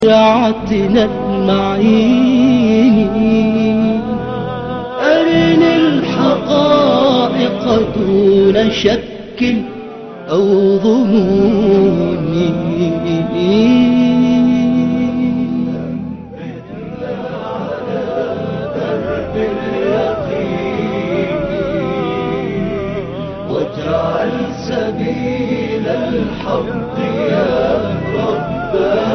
شرعتنا المعين أرني الحقائق دون شك أو ظنون واجعل سبيل الحق يا رب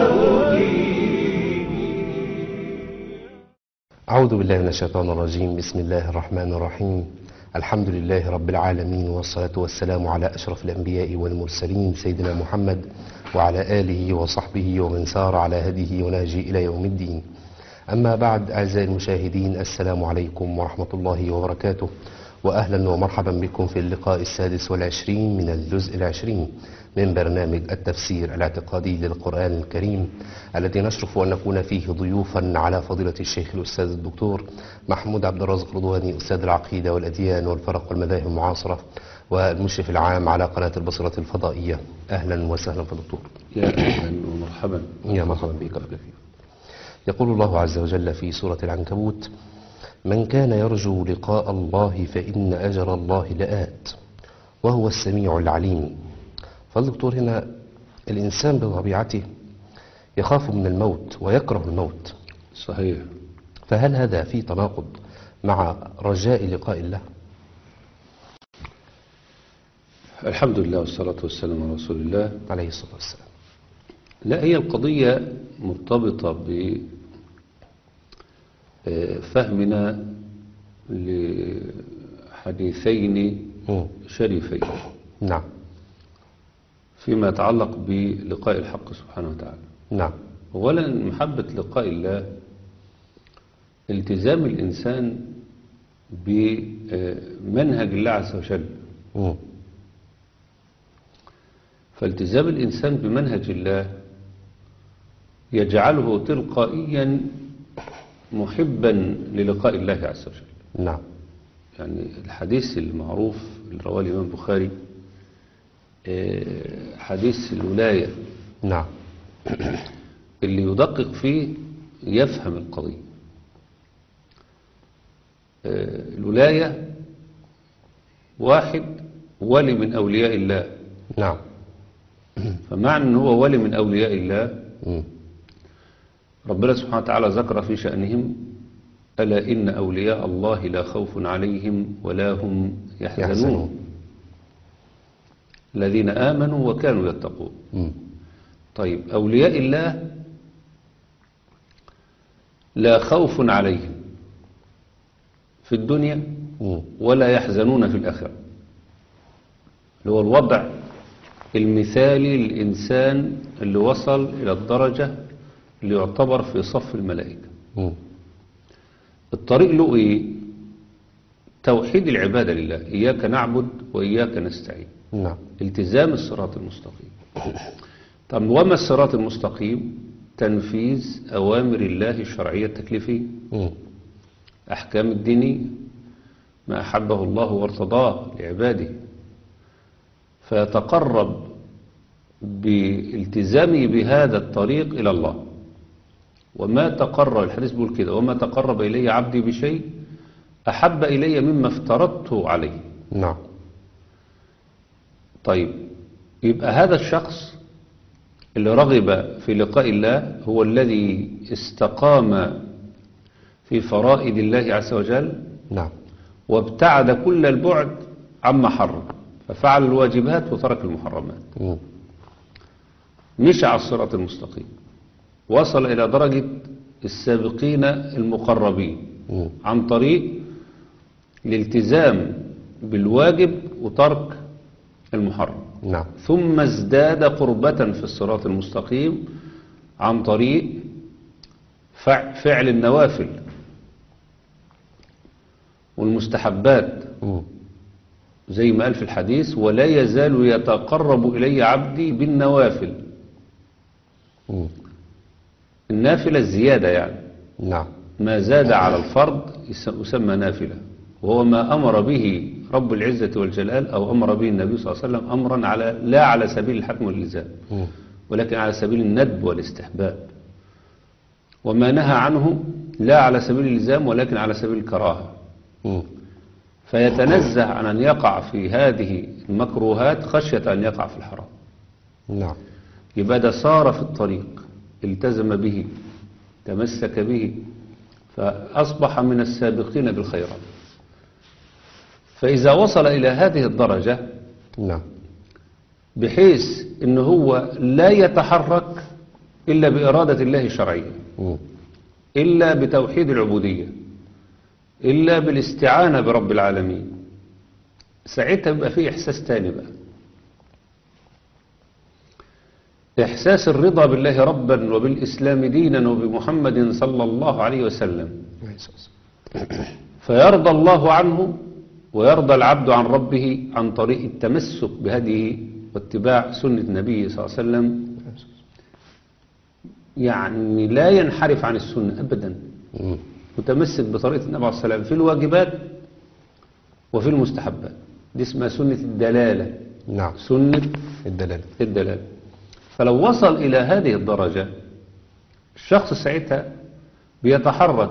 أعوذ بالله من الشيطان الرجيم بسم الله الرحمن الرحيم الحمد لله رب العالمين والصلاة والسلام على أشرف الأنبياء والمرسلين سيدنا محمد وعلى آله وصحبه ومن سار على هديه ونهجه إلى يوم الدين أما بعد أعزائي المشاهدين السلام عليكم ورحمة الله وبركاته وأهلا ومرحبا بكم في اللقاء السادس والعشرين من الجزء العشرين من برنامج التفسير الاعتقادي للقرآن الكريم الذي نشرف أن نكون فيه ضيوفا على فضيلة الشيخ الأستاذ الدكتور محمود عبد الرازق رضواني أستاذ العقيدة والأديان والفرق والمذاهب المعاصرة والمشرف العام على قناة البصرة الفضائية أهلا وسهلا في الدكتور يا أهلا ومرحبا يا مرحبا بك بارك فيك. يقول الله عز وجل في سورة العنكبوت من كان يرجو لقاء الله فإن أجر الله لآت وهو السميع العليم فالدكتور هنا الإنسان بطبيعته يخاف من الموت ويكره الموت صحيح فهل هذا في تناقض مع رجاء لقاء الله الحمد لله والصلاة والسلام على رسول الله عليه الصلاة والسلام لا هي القضية مرتبطة بفهمنا لحديثين مم. شريفين نعم فيما يتعلق بلقاء الحق سبحانه وتعالى نعم أولا محبة لقاء الله التزام الإنسان بمنهج الله عز وجل مم. فالتزام الإنسان بمنهج الله يجعله تلقائيا محبا للقاء الله عز وجل نعم يعني الحديث المعروف اللي رواه الإمام البخاري آه، حديث الولاية نعم اللي يدقق فيه يفهم القضية آه، الولاية واحد ولي من أولياء الله نعم فمعنى أنه هو ولي من أولياء الله مم. ربنا سبحانه وتعالى ذكر في شأنهم ألا إن أولياء الله لا خوف عليهم ولا هم يحزنون, يحزنون. الذين آمنوا وكانوا يتقون مم. طيب أولياء الله لا خوف عليهم في الدنيا مم. ولا يحزنون في الآخرة اللي هو الوضع المثالي للإنسان اللي وصل إلى الدرجة اللي يعتبر في صف الملائكة مم. الطريق له إيه؟ توحيد العبادة لله إياك نعبد وإياك نستعين نعم التزام الصراط المستقيم طب وما الصراط المستقيم تنفيذ أوامر الله الشرعية التكليفية مم. أحكام الدينية ما أحبه الله وارتضاه لعباده فيتقرب بالتزامه بهذا الطريق إلى الله وما تقرب الحديث بيقول كده وما تقرب إلي عبدي بشيء أحب إلي مما افترضته عليه نعم طيب يبقى هذا الشخص اللي رغب في لقاء الله هو الذي استقام في فرائض الله عز وجل نعم وابتعد كل البعد عما حرم ففعل الواجبات وترك المحرمات مم. مشى على الصراط المستقيم وصل إلى درجة السابقين المقربين مم. عن طريق الالتزام بالواجب وترك المحرم نعم ثم ازداد قربة في الصراط المستقيم عن طريق فع- فعل النوافل والمستحبات مم. زي ما قال في الحديث ولا يزال يتقرب إلي عبدي بالنوافل مم. النافلة الزيادة يعني نعم ما زاد على الفرض يس- يسمى نافلة وهو ما أمر به رب العزة والجلال أو أمر به النبي صلى الله عليه وسلم أمرا على لا على سبيل الحكم والإلزام مم. ولكن على سبيل الندب والاستحباب وما نهى عنه لا على سبيل الإلزام ولكن على سبيل الكراهة مم. فيتنزه عن أن يقع في هذه المكروهات خشية أن يقع في الحرام نعم يبقى ده صار في الطريق التزم به تمسك به فأصبح من السابقين بالخيرات فإذا وصل إلى هذه الدرجة نعم بحيث أنه هو لا يتحرك إلا بإرادة الله شرعيا مم. إلا بتوحيد العبودية إلا بالاستعانة برب العالمين ساعتها بيبقى فيه إحساس تاني بقى إحساس الرضا بالله ربا وبالإسلام دينا وبمحمد صلى الله عليه وسلم فيرضى الله عنه ويرضى العبد عن ربه عن طريق التمسك بهديه واتباع سنة النبي صلى الله عليه وسلم يعني لا ينحرف عن السنة أبدا مم. متمسك بطريقة النبي عليه الصلاة والسلام في الواجبات وفي المستحبات دي اسمها سنة الدلالة نعم سنة الدلالة الدلالة فلو وصل إلى هذه الدرجة الشخص ساعتها بيتحرك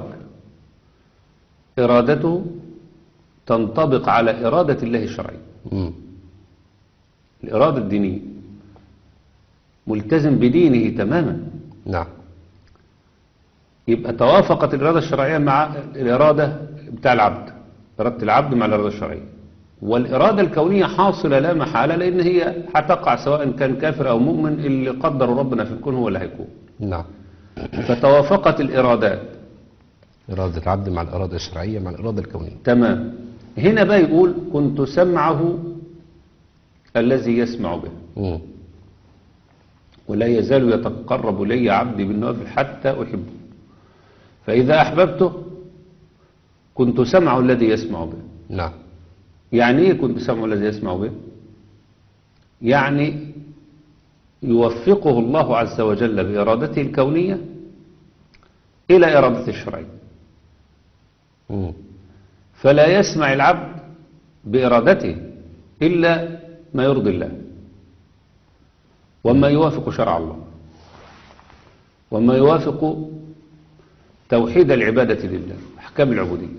إرادته تنطبق على إرادة الله الشرعية مم. الإرادة الدينية ملتزم بدينه تماما نعم يبقى توافقت الإرادة الشرعية مع الإرادة بتاع العبد إرادة العبد مع الإرادة الشرعية والإرادة الكونية حاصلة لا محالة لأن هي هتقع سواء كان كافر أو مؤمن اللي قدر ربنا في الكون هو اللي هيكون نعم فتوافقت الإرادات إرادة العبد مع الإرادة الشرعية مع الإرادة الكونية تمام هنا بقى يقول كنت سمعه الذي يسمع به مم. ولا يزال يتقرب إلي عبدي بالنوافل حتى أحبه فإذا أحببته كنت سمعه الذي يسمع به نعم يعني ايه كنت سمعه الذي يسمع به يعني يوفقه الله عز وجل بإرادته الكونية إلى إرادته الشرعية مم. فلا يسمع العبد بإرادته إلا ما يرضي الله وما يوافق شرع الله وما يوافق توحيد العبادة لله أحكام العبودية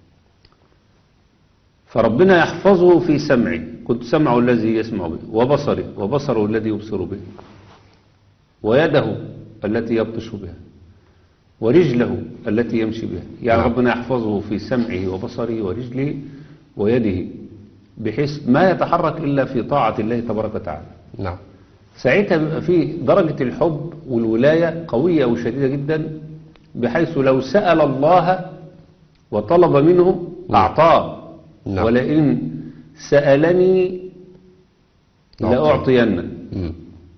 فربنا يحفظه في سمعه كنت سمعه الذي يسمع به وبصره وبصره الذي يبصر به ويده التي يبطش بها ورجله التي يمشي بها يعني نعم. ربنا يحفظه في سمعه وبصره ورجله ويده بحيث ما يتحرك إلا في طاعة الله تبارك وتعالى نعم ساعتها بيبقى في درجة الحب والولاية قوية وشديدة جدا بحيث لو سأل الله وطلب منه أعطاه نعم. ولئن سألني لأعطينه مم.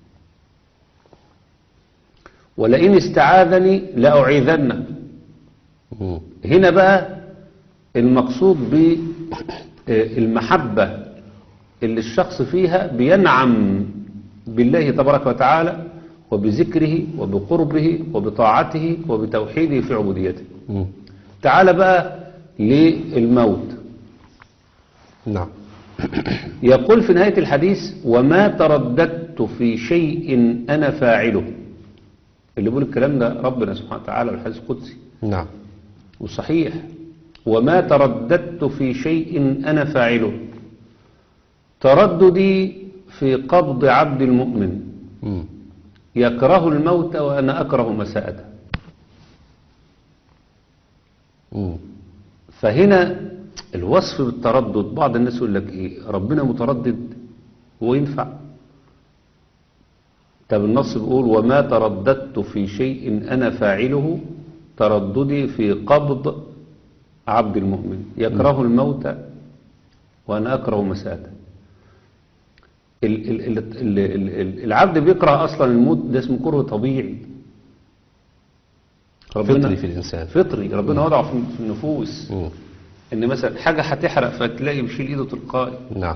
ولئن استعاذني لأعيذنه مم. هنا بقى المقصود بالمحبة اللي الشخص فيها بينعم بالله تبارك وتعالى وبذكره وبقربه وبطاعته وبتوحيده في عبوديته مم. تعال بقى للموت نعم يقول في نهاية الحديث وما ترددت في شيء أنا فاعله اللي بيقول الكلام ده ربنا سبحانه وتعالى والحديث القدسي نعم وصحيح وما ترددت في شيء أنا فاعله ترددي في قبض عبد المؤمن مم. يكره الموت وأنا أكره مساءته مم. فهنا الوصف بالتردد بعض الناس يقول لك إيه ربنا متردد هو ينفع طب النص بيقول وما ترددت في شيء أنا فاعله ترددي في قبض عبد المؤمن يكره الموت وأنا أكره مساءته ال- ال- ال- ال- ال- ال- العبد بيكره أصلا الموت ده اسمه كره طبيعي فطري في الإنسان فطري ربنا وضعه في في النفوس مم. ان مثلا حاجة هتحرق فتلاقي بيشيل ايده تلقائي نعم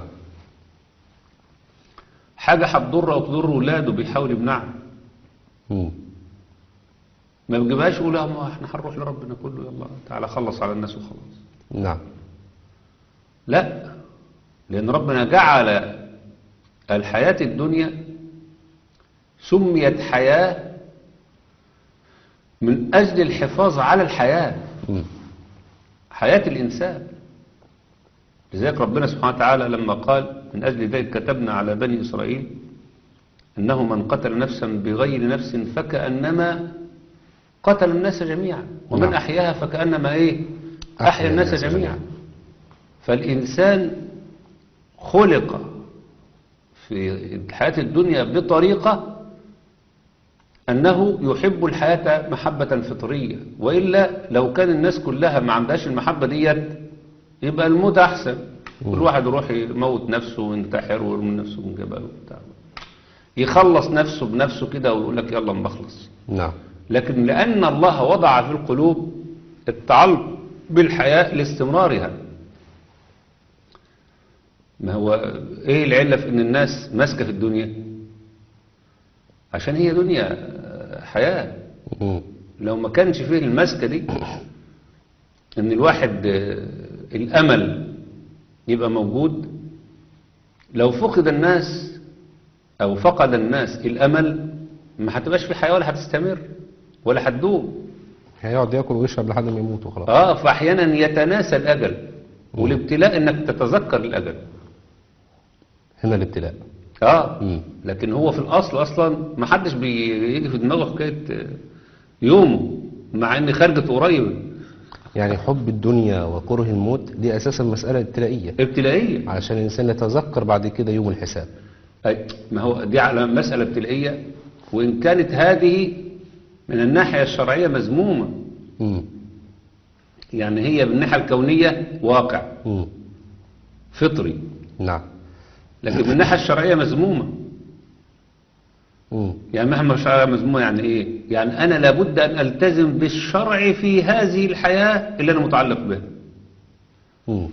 حاجة هتضر او تضر ولاده بيحاول يمنعها مم. ما بيجيبهاش يقول لا ما احنا هنروح لربنا كله يلا تعالى خلص على الناس وخلاص نعم لا لان ربنا جعل الحياة الدنيا سميت حياة من أجل الحفاظ على الحياة مم. حياة الإنسان لذلك ربنا سبحانه وتعالى لما قال من أجل ذلك كتبنا على بني إسرائيل أنه من قتل نفسا بغير نفس فكأنما قتل الناس جميعا ومن نعم. أحياها فكأنما إيه أحيا أحيا الناس الناس جميعا جميعا. فالإنسان خلق في الحياة الدنيا بطريقة أنه يحب الحياة محبة فطرية وإلا لو كان الناس كلها ما عندهاش المحبة ديت يبقى الموت أحسن كل واحد يروح يموت نفسه وينتحر ويرمي نفسه من جبل وبتاع يخلص نفسه بنفسه كده ويقول لك يلا بخلص نعم لكن لأن الله وضع في القلوب التعلق بالحياة لاستمرارها ما هو ايه العلة في ان الناس ماسكة في الدنيا عشان هي دنيا آه، حياة مم. لو ما كانش فيه المسكة دي ان الواحد آه، الامل يبقى موجود لو فقد الناس او فقد الناس الامل ما هتبقاش في حياة ولا هتستمر ولا هتدوم هيقعد ياكل ويشرب لحد ما يموت وخلاص اه فاحيانا يتناسى الاجل والابتلاء انك تتذكر الاجل هنا الابتلاء اه مم. لكن هو في الاصل اصلا ما حدش بيجي في دماغه حكايه آه، يومه مع ان خرجت قريب يعني حب الدنيا وكره الموت دي اساسا مسألة ابتلائية ابتلائيه علشان الانسان يتذكر بعد كده يوم الحساب أي ما هو دي على مساله ابتلائيه وان كانت هذه من الناحيه الشرعيه مذمومه مم. يعني هي من الناحيه الكونيه واقع مم. فطري نعم لكن من الناحيه الشرعيه مذمومه مم. يعني مهما الشرع مذمومه يعني ايه يعني انا لابد ان التزم بالشرع في هذه الحياه اللي انا متعلق بها مم.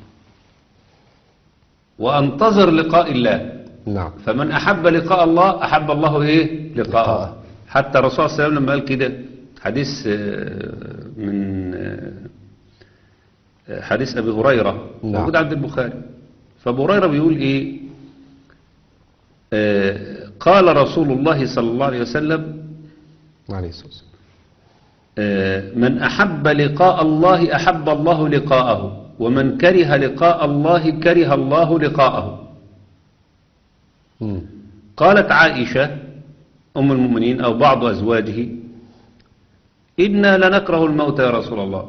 وانتظر لقاء الله نعم فمن احب لقاء الله احب الله ايه لقاءه لقاءه. حتى الرسول صلى الله عليه وسلم لما قال كده حديث آه، من آه، حديث ابي هريره نعم. موجود عند البخاري فابو هريره بيقول ايه آه، قال رسول الله صلى الله عليه وسلم عليه الصلاة والسلام آه، من أحب لقاء الله أحب الله لقاءه ومن كره لقاء الله كره الله لقاءه مم. قالت عائشة أم المؤمنين أو بعض أزواجه إنا لنكره الموت يا رسول الله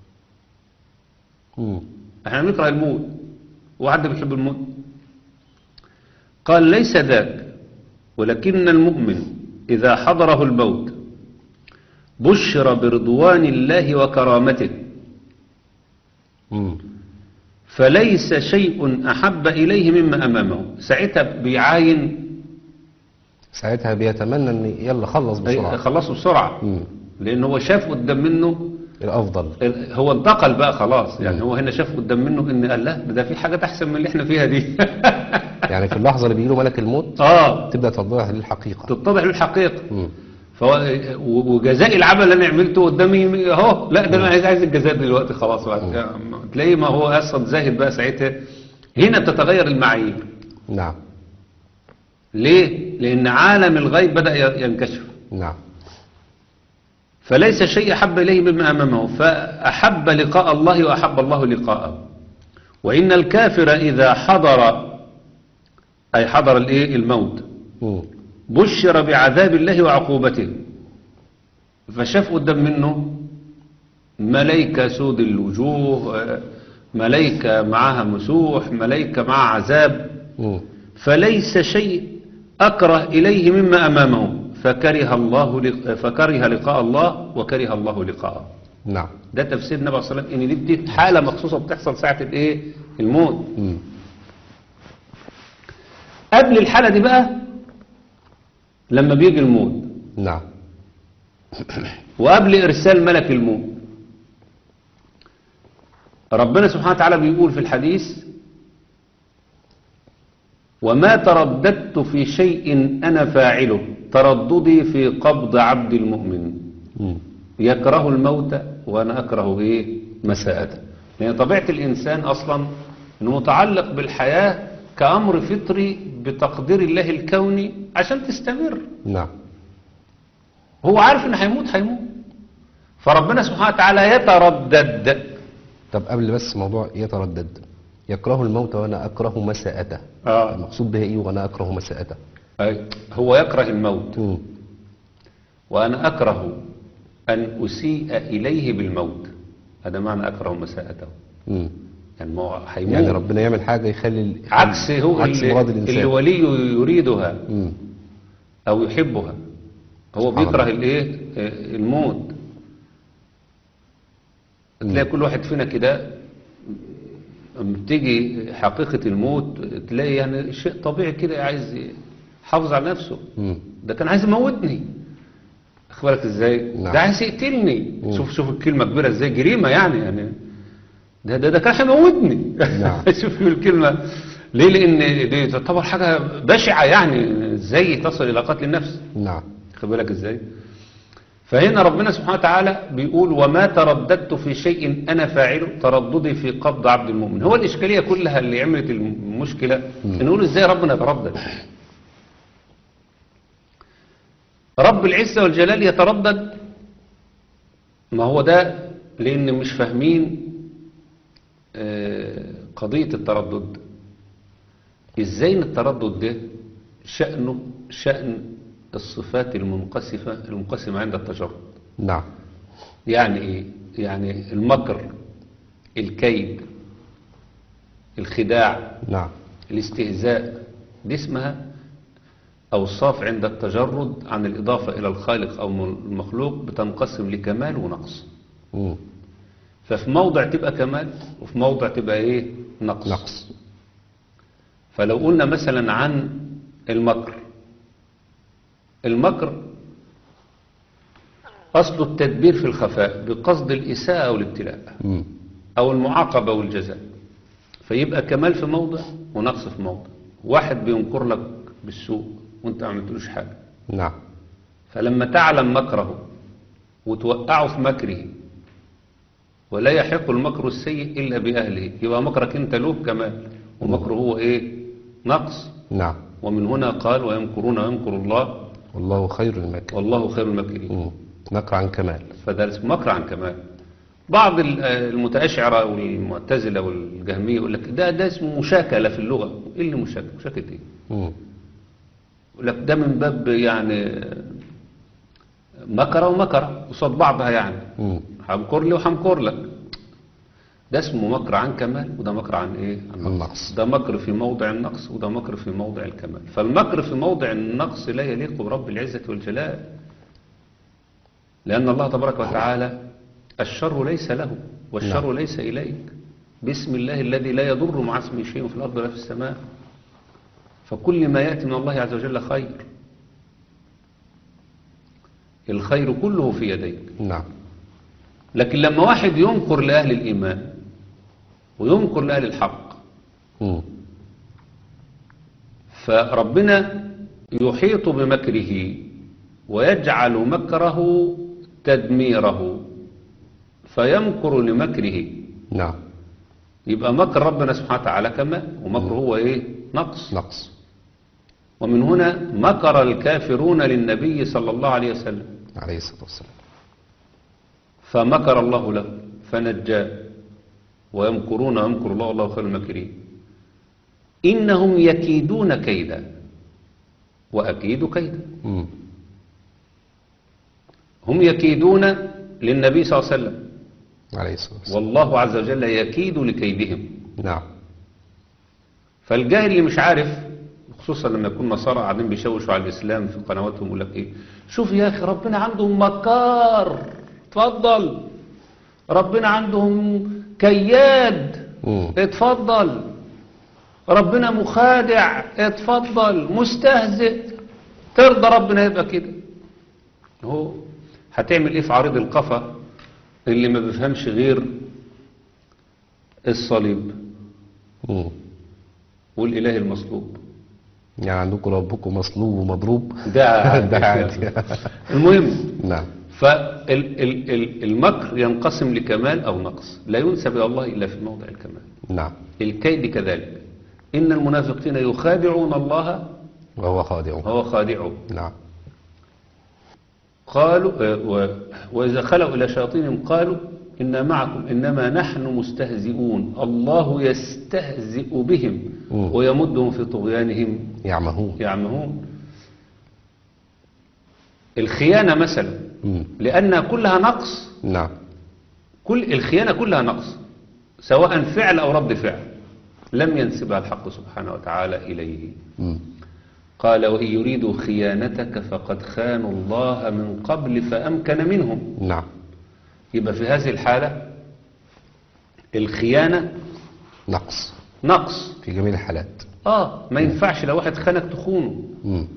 مم. احنا بنكره الموت وحد بيحب الموت قال ليس ذاك ولكن المؤمن إذا حضره الموت بشر برضوان الله وكرامته مم. فليس شيء أحب إليه مما أمامه ساعتها بيعاين ساعتها بيتمنى ان يلا خلص بسرعة خلصه بسرعة مم. لأن هو شاف قدام منه الافضل هو انتقل بقى خلاص يعني هو هنا شاف قدام منه ان قال لا ده في حاجات احسن من اللي احنا فيها دي يعني في اللحظة اللي بيجيله ملك الموت اه تبدأ تتضح للحقيقة تتضح له الحقيقة مم. فهو وجزاء العمل اللي انا عملته قدامي اهو لا ده انا عايز عايز الجزاء دلوقتي خلاص بعد كده. تلاقيه ما هو اصلا زاهد بقى ساعتها هنا بتتغير المعايير نعم ليه؟ لان عالم الغيب بدأ ينكشف نعم فليس شيء أحب إليه مما أمامه فأحب لقاء الله وأحب الله لقاءه وإن الكافر إذا حضر أي حضر الإيه الموت مم. بشر بعذاب الله وعقوبته فشاف قدام منه ملائكة سود الوجوه آه، ملائكة معها مسوح ملائكة معها عذاب مم. فليس شيء أكره إليه مما أمامه فكره الله لق- فكره لقاء الله وكره الله لقاءه نعم ده تفسير النبي صلى الله عليه وسلم ان دي دي حاله مخصوصه بتحصل ساعه الايه الموت مم. قبل الحاله دي بقى لما بيجي الموت نعم وقبل ارسال ملك الموت ربنا سبحانه وتعالى بيقول في الحديث وما ترددت في شيء انا فاعله ترددي في قبض عبد المؤمن مم. يكره الموت وانا اكره ايه مساءته لان طبيعه الانسان اصلا انه متعلق بالحياه كامر فطري بتقدير الله الكوني عشان تستمر نعم هو عارف ان هيموت هيموت فربنا سبحانه وتعالى يتردد طب قبل بس موضوع يتردد يكره الموت وانا اكره مساءته آه. المقصود بها ايه وانا اكره مساءته أي. هو يكره الموت مم. وأنا أكره أن أسيء إليه بالموت هذا معنى أكره مساءته مم. يعني ما هو هيموت يعني ربنا يعمل حاجه يخلي ال- عكس هو عكس اللي, مراد اللي الانسان وليه يريدها مم. أو يحبها هو سبحان بيكره الله. الإيه آه، الموت تلاقي كل واحد فينا كده لما بتيجي حقيقة الموت تلاقي يعني شيء طبيعي كده عايز يحافظ على نفسه مم. ده كان عايز يموتني اخد بالك ازاي نعم. ده عايز يقتلني شوف شوف الكلمه كبيره ازاي جريمه يعني يعني ده ده, ده كان هيموتني نعم. شوف الكلمه ليه لان دي تعتبر حاجه بشعه يعني ازاي تصل الى قتل النفس نعم خد بالك ازاي فهنا ربنا سبحانه وتعالى بيقول وما ترددت في شيء انا فاعله ترددي في قبض عبد المؤمن هو الاشكاليه كلها اللي عملت المشكله ان نقول ازاي ربنا يتردد رب العزه والجلال يتردد ما هو ده لان مش فاهمين آه، قضيه التردد ازاي ان التردد ده شأنه شأن الصفات المنقسمة المنقسمة عند التجرد نعم يعني ايه يعني المكر الكيد الخداع نعم الاستهزاء دي اسمها أوصاف عند التجرد عن الإضافة إلى الخالق أو المخلوق بتنقسم لكمال ونقص مم. ففي موضع تبقى كمال وفي موضع تبقى إيه نقص, نقص فلو قلنا مثلا عن المكر المكر أصل التدبير في الخفاء بقصد الإساءة أو الابتلاء مم. أو المعاقبة والجزاء فيبقى كمال في موضع ونقص في موضع واحد بينكر لك بالسوء وانت ما عملتلوش حاجة نعم فلما تعلم مكره وتوقعه في مكره ولا يحق المكر السيء إلا بأهله يبقى مكرك انت له كمال ومكره هو ايه نقص نعم ومن هنا قال ويمكرون ويمكر الله والله خير المكر والله خير الماكرين مم. مكر عن كمال فده اسمه مكر عن كمال بعض ال- آه، المتأشعرة والمعتزلة والجهمية يقول لك ده ده اسمه مشاكلة في اللغة ايه اللي مشاكلة مشاكلة ايه مم. يقول لك ده من باب يعني مكرة ومكرة قصاد بعضها يعني مم. همكر لي وهمكر لك ده اسمه مكر عن كمال وده مكر عن ايه عن النقص. ده مكر في موضع النقص وده مكر في موضع الكمال فالمكر في موضع النقص لا يليق برب العزة والجلال لأن الله تبارك وتعالى الشر ليس له والشر ليس إليك بسم الله الذي لا يضر مع اسمه شيء في الأرض ولا في السماء فكل ما يأتي من الله عز وجل خير الخير كله في يديك نعم لكن لما واحد ينكر لأهل الإيمان وينكر لأهل الحق مم. فربنا يحيط بمكره ويجعل مكره تدميره فيمكر لمكره نعم يبقى مكر ربنا سبحانه وتعالى كما ومكر هو ايه نقص نقص ومن هنا مكر الكافرون للنبي صلى الله عليه وسلم عليه الصلاة والسلام فمكر الله له فنجاه ويمكرون ويمكر الله والله خير الماكرين إنهم يكيدون كيدا وأكيد كيدا مم. هم يكيدون للنبي صلى الله عليه وسلم عليه الصلاة والسلام والله عز وجل يكيد لكيدهم نعم فالجاهل اللي مش عارف خصوصا لما يكون نصارى قاعدين بيشوشوا على الإسلام في قنواتهم يقول لك إيه شوف يا أخي ربنا عندهم مكار اتفضل ربنا عندهم كياد مم. اتفضل ربنا مخادع اتفضل مستهزئ ترضى ربنا يبقى كده هو هتعمل ايه في عريض القفا اللي ما بيفهمش غير الصليب مم. والاله المصلوب يعني عندكم ربكم مصلوب ومضروب ده ده عادي المهم نعم فالمكر ينقسم لكمال او نقص لا ينسب الى الله الا في موضع الكمال نعم الكيد كذلك ان المنافقين يخادعون الله وهو خادع وهو خادعهم نعم قالوا آه، و- وإذا خلوا إلى شياطينهم قالوا إنا معكم إنما نحن مستهزئون الله يستهزئ بهم مم. ويمدهم في طغيانهم يعمهون يعمهون الخيانة مثلا مم. لأنها كلها نقص نعم كل الخيانة كلها نقص سواء فعل أو رد فعل لم ينسبها الحق سبحانه وتعالى إليه مم. قال وإن يريدوا خيانتك فقد خانوا الله من قبل فأمكن منهم نعم يبقى في هذه الحالة الخيانة نقص نقص في جميع الحالات آه ما ينفعش لو واحد خانك تخونه مم.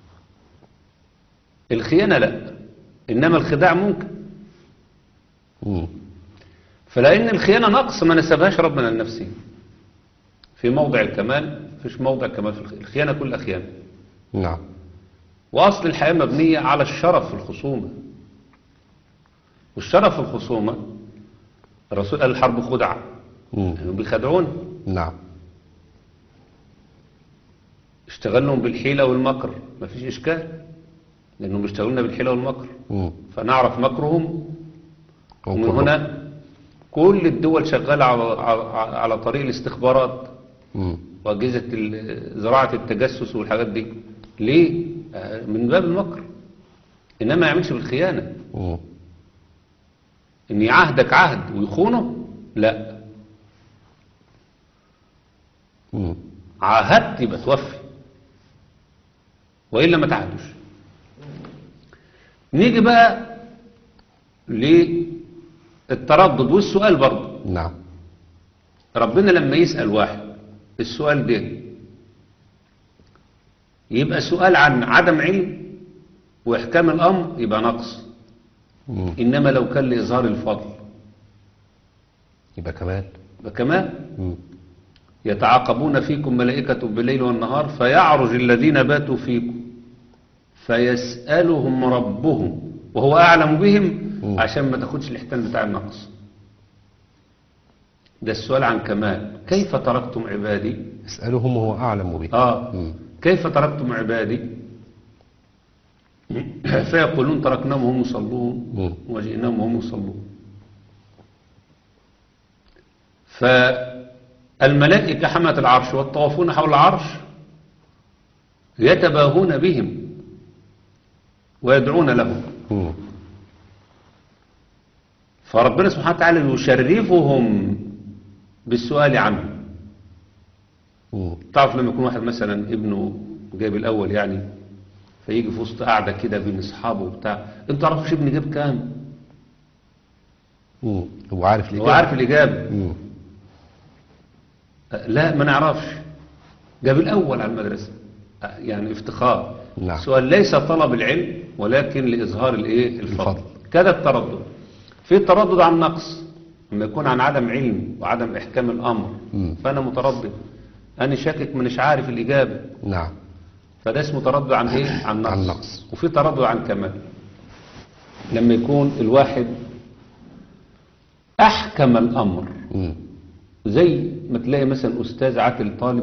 الخيانة لا إنما الخداع ممكن مم. فلأن الخيانة نقص ما نسبهاش ربنا لنفسه في موضع الكمال فيش موضع كمال في الخيانة الخيانة كلها خيانة نعم وأصل الحياة مبنية على الشرف في الخصومة والشرف في الخصومة الرسول قال الحرب خدعة مم. يعني بيخدعون نعم اشتغلهم بالحيلة والمكر مفيش إشكال لأنهم بيشتغلنا بالحيلة والمكر مم. فنعرف مكرهم ومن وكل- هنا كل الدول شغالة على, على, على طريق الاستخبارات مم. وأجهزة ال- زراعة التجسس والحاجات دي ليه؟ آه، من باب المكر إنما ما يعملش بالخيانة مم. إن يعهدك عهد ويخونه لا مم. عاهدت يبقى توفي وإلا ما تعهدوش نيجي بقى للتردد والسؤال برضه نعم ربنا لما يسأل واحد السؤال ده يبقى سؤال عن عدم علم وإحكام الأمر يبقى نقص مم. إنما لو كان لإظهار الفضل يبقى كمال يبقى كمان مم. يتعاقبون فيكم ملائكة بالليل والنهار فيعرج الذين باتوا فيكم فيسألهم ربهم وهو أعلم بهم مم. عشان ما تاخدش الاحتمال بتاع النقص ده السؤال عن كمال كيف تركتم عبادي اسألهم وهو أعلم به آه مم. كيف تركتم عبادي فيقولون تركناهم وهم يصلون مم. وجئناهم وهم يصلون فالملائكة حملة العرش والطوافون حول العرش يتباهون بهم ويدعون لهم مم. فربنا سبحانه وتعالى يشرفهم بالسؤال عنه مم. تعرف لما يكون واحد مثلا ابنه جايب الاول يعني فيجي في وسط قاعده كده بين اصحابه وبتاع انت تعرفش ابني جاب كام مم. هو عارف هو الإجابة عارف الاجابه مم. أه، لا ما نعرفش جاب الاول على المدرسه أه، يعني افتخار نعم. سؤال ليس طلب العلم ولكن لاظهار الايه الفضل الفضل. كذا التردد في تردد عن نقص لما يكون عن عدم علم وعدم احكام الامر مم. فانا متردد انا شاكك مش عارف الاجابه نعم فده اسمه تردد عن ايه عن نقص, عن نقص. وفي تردد عن كمال لما يكون الواحد احكم الامر مم. زي ما تلاقي مثلا استاذ عاتل طالب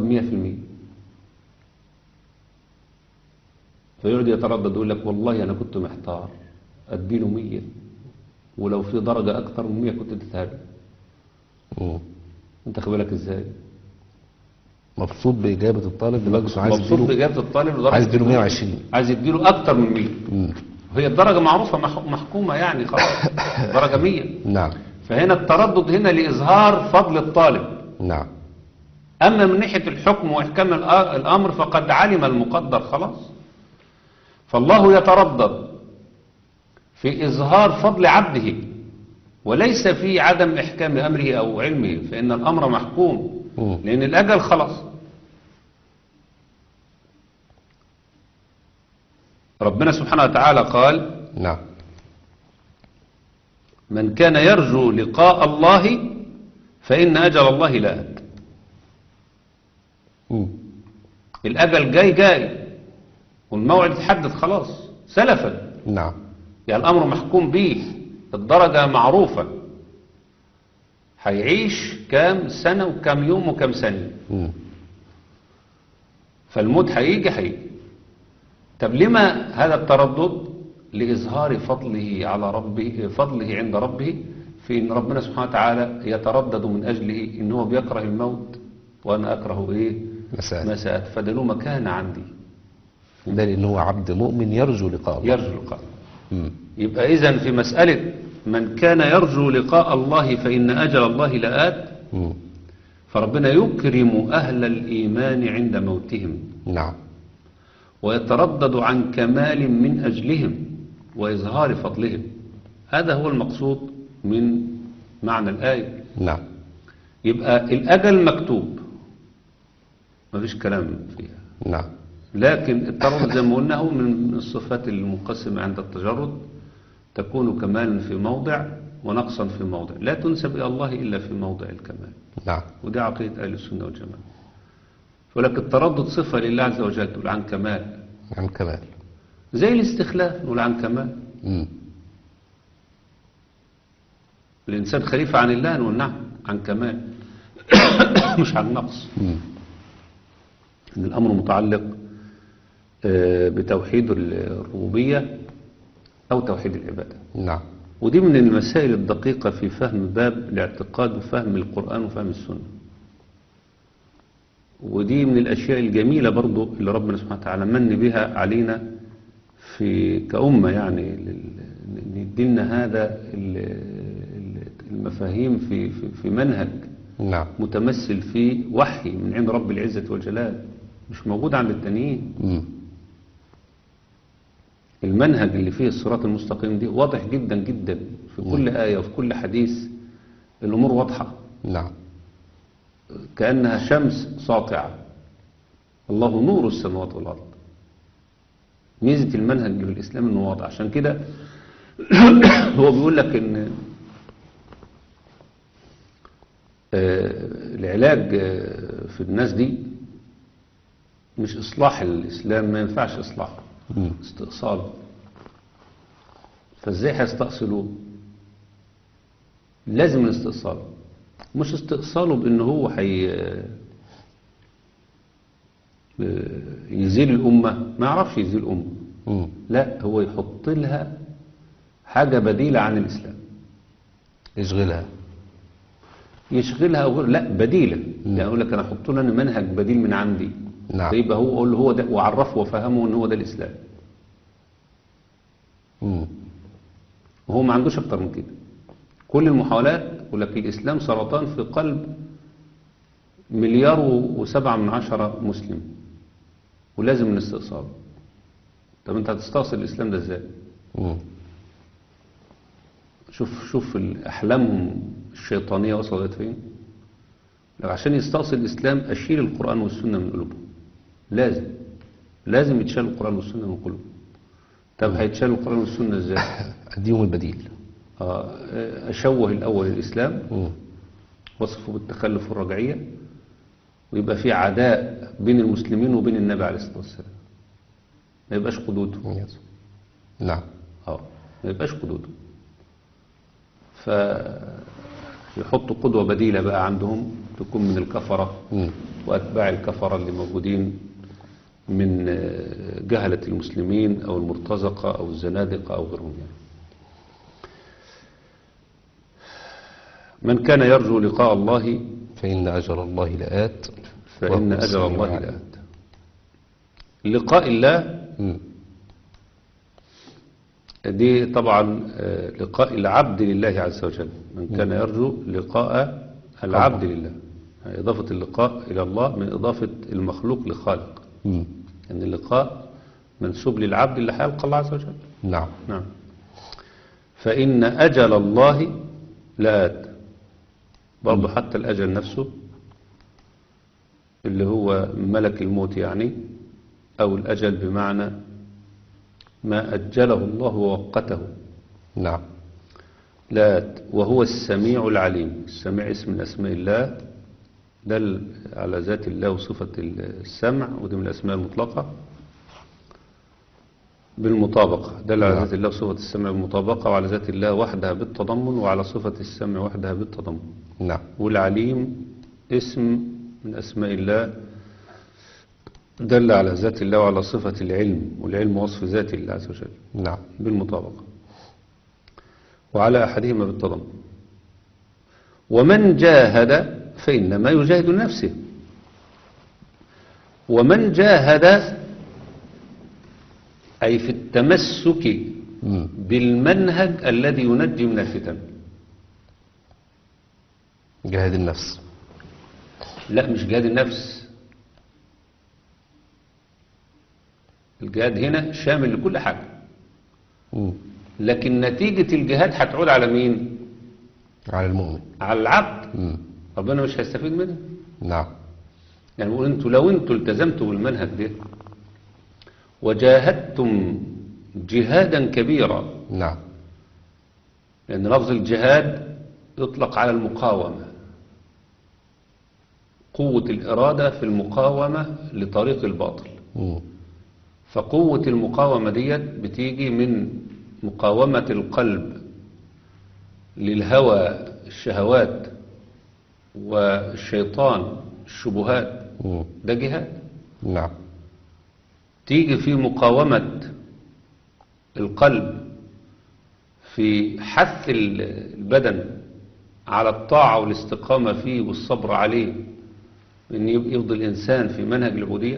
100% فيقعد يتردد يقول لك والله انا كنت محتار اديله 100 ولو في درجه اكتر من 100 كنت اديتها له مم. انت خد بالك ازاي مبسوط بإجابة الطالب لدرجة إنه عايز مبسوط يديله باجابه الطالب لدرجه عايز يديله إنه 120 عايز يديله اكتر من 100 مم. هي الدرجة معروفة مح- محكومة يعني خلاص درجة مية نعم فهنا التردد هنا لإظهار فضل الطالب نعم أما من ناحية الحكم وإحكام الأ- الأمر فقد علم المقدر خلاص فالله يتردد في إظهار فضل عبده وليس في عدم إحكام أمره أو علمه فإن الأمر محكوم مم. لأن الأجل خلاص ربنا سبحانه وتعالى قال نعم من كان يرجو لقاء الله فإن أجل الله لآت مم. الأجل جاي جاي والموعد اتحدد خلاص سلفا نعم يعني الأمر محكوم به الدرجة معروفة هيعيش كام سنة وكام يوم وكام سنة مم. فالموت هيجي هيجي طب لما هذا التردد لإظهار فضله على ربه فضله عند ربه في إن ربنا سبحانه وتعالى يتردد من أجله إن هو بيكره الموت وأنا أكره إيه مساء مساء فده له مكانة عندي ده لأن هو عبد مؤمن يرجو لقاء الله يرجو لقاء مم. يبقى إذن في مسألة من كان يرجو لقاء الله فإن أجل الله لآت مم. فربنا يكرم أهل الإيمان عند موتهم نعم ويتردد عن كمال من أجلهم وإظهار فضلهم هذا هو المقصود من معنى الآية نعم يبقى الأجل مكتوب مفيش كلام فيها نعم لكن التردد زي ما قلنا هو من الصفات المنقسمة عند التجرد تكون كمالا في موضع ونقصا في موضع لا تنسب إلى الله إلا في موضع الكمال نعم ودي عقيدة أهل السنة والجماعة ولكن التردد صفة لله عز وجل تقول عن كمال عن كمال زي الاستخلاف نقول عن كمال مم. الإنسان خليفة عن الله نقول نعم عن كمال مش عن نقص مم. إن الأمر متعلق آه، بتوحيد الربوبية أو توحيد العبادة نعم ودي من المسائل الدقيقة في فهم باب الاعتقاد وفهم القرآن وفهم السنة ودي من الأشياء الجميلة برضو اللي ربنا سبحانه وتعالى من بها علينا في كأمة يعني لل- ندينا هذا ال- ال- المفاهيم في, في, في منهج نعم متمثل في وحي من عند رب العزة والجلال مش موجود عند التانيين مم. المنهج اللي فيه الصراط المستقيم دي واضح جدا جدا في كل آية وفي كل حديث الأمور واضحة نعم كأنها شمس ساطعة الله نور السماوات والأرض ميزة المنهج اللي في الإسلام إنه واضح عشان كده هو بيقول لك إن آه، العلاج آه، في الناس دي مش إصلاح الإسلام ما ينفعش إصلاحه مم. استئصاله فازاي هيستأصلوه لازم الاستئصال مش استئصاله بان هو حي يزيل الأمة ما يعرفش يزيل الأمة مم. لا هو يحط لها حاجة بديلة عن الإسلام يشغلها يشغلها أو غير لا بديلة يعني يقول لك أنا أحط له أنا منهج بديل من عندي نعم. فيبقى هو أقول له هو ده وعرفه وفهمه إن هو ده الإسلام مم. وهو ما عندوش أكتر من كده كل المحاولات يقول لك الإسلام سرطان في قلب مليار وسبعة من عشرة مسلم ولازم الاستئصال طب انت هتستأصل الإسلام ده ازاي مم. شوف شوف أحلامهم الشيطانية وصلت فين لو عشان يستأصل الإسلام أشيل القرآن والسنة من قلوبهم لازم لازم يتشال القرآن والسنة من قلوبهم طب هيتشال القرآن والسنة ازاي أديهم البديل آه، أشوه الأول الإسلام مم. وصفه بالتخلف والرجعية ويبقى في عداء بين المسلمين وبين النبي عليه الصلاة والسلام ما يبقاش قدوده يس. نعم اه ما يبقاش قدوده فيحطوا قدوة بديلة بقى عندهم تكون من الكفرة مم. وأتباع الكفرة اللي موجودين من آه، جهلة المسلمين أو المرتزقة أو الزنادقة أو غيرهم يعني من كان يرجو لقاء الله فإن أجل الله لآت فإن وهو أجل السميع الله العليم. لآت لقاء الله مم. دي طبعا آه، لقاء العبد لله عز وجل من كان يرجو لقاء العبد لله إضافة اللقاء إلى الله من إضافة المخلوق لخالق مم. أن يعني اللقاء منسوب للعبد اللي هيلقى الله عز وجل نعم نعم فإن أجل الله لآت برضه حتى الأجل نفسه اللي هو ملك الموت يعني أو الأجل بمعنى ما أجله الله ووقته نعم لآت وهو السميع العليم السميع اسم من أسماء الله دل على ذات الله وصفة السمع ودي من الأسماء المطلقة بالمطابقة دل على نعم. ذات الله وصفة السمع بالمطابقة وعلى ذات الله وحدها بالتضمن وعلى صفة السمع وحدها بالتضمن نعم والعليم اسم من أسماء الله دل على ذات الله وعلى صفة العلم والعلم وصف ذات الله عز وجل نعم بالمطابقة وعلى أحدهما بالتضمن ومن جاهد فإنما يجاهد نفسه ومن جاهد أي في التمسك مم. بالمنهج الذي ينجي من الفتن جهاد النفس لا مش جهاد النفس الجهاد هنا شامل لكل حاجة مم. لكن نتيجة الجهاد هتعود على مين على المؤمن على العبد مم. ربنا مش هيستفيد منه نعم يعني بقول انتوا لو انتوا التزمتوا بالمنهج ده وجاهدتم جهادا كبيرا نعم لأن لفظ الجهاد يطلق على المقاومة قوة الإرادة في المقاومة لطريق الباطل مم. فقوة المقاومة ديت بتيجي من مقاومة القلب للهوى الشهوات والشيطان الشبهات مم. ده جهاد نعم تيجي في مقاومة القلب في حث ال- البدن على الطاعة والاستقامة فيه والصبر عليه ان يب- يفضل الإنسان في منهج العبودية